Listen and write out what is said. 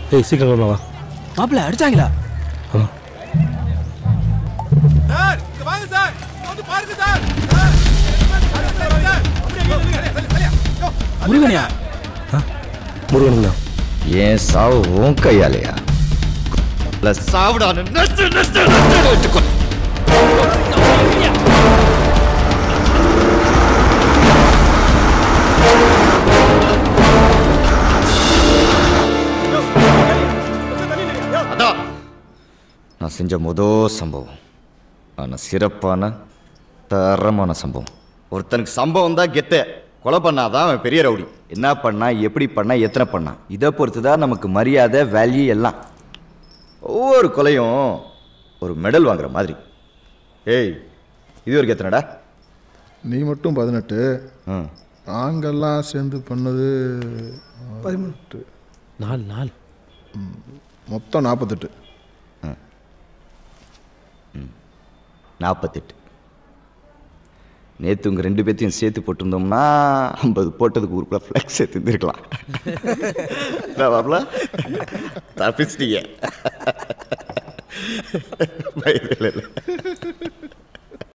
ஏய் சீக்கிரம் வரலாம் வா மாப்பிள்ள அடிச்சாங்களா ஆமாம் சார் இங்க வாங்க சார் இங்க வந்து பாருங்க சார் சார் சார் அப்படியே இங்க நில்லுங்க. சரியா, சரியா. யோ, முருகனியா முருகனுங்களா ஏன் சாவு உன் கையாலையா இல்ல சாவுடான்னு நச்சு நச்சு நச்சு வச்சுக்கோ அதான் நான் செஞ்ச முதல் சம்பவம் ஆனால் சிறப்பான தரமான சம்பவம் ஒருத்தனுக்கு சம்பவம் தான் கெத்த கொலை பண்ணாதான் அவன் பெரிய ரவுடி என்ன பண்ணா எப்படி பண்ணா எத்தனை பண்ணா இதை பொறுத்து தான் நமக்கு மரியாதை வேல்யூ எல்லாம் ஒவ்வொரு கொலையும் ஒரு மெடல் வாங்குற மாதிரி ஏய் இது வரைக்கும் எத்தனைடா நீ மட்டும் பதினெட்டு ம் நாங்கெல்லாம் சேர்ந்து பண்ணது பதிமூணு நாலு நாலு மொத்தம் நாற்பத்தெட்டு நாற்பத்தெட்டு நேற்று உங்கள் ரெண்டு பேர்த்தையும் சேர்த்து போட்டிருந்தோம்னா ஐம்பது போட்டதுக்கு ஊருக்குள்ள ஃப்ளெக்ஸ் சேர்த்து இருந்திருக்கலாம் பாப்ல தப்பிச்சிட்டீங்க இல்லை இல்லை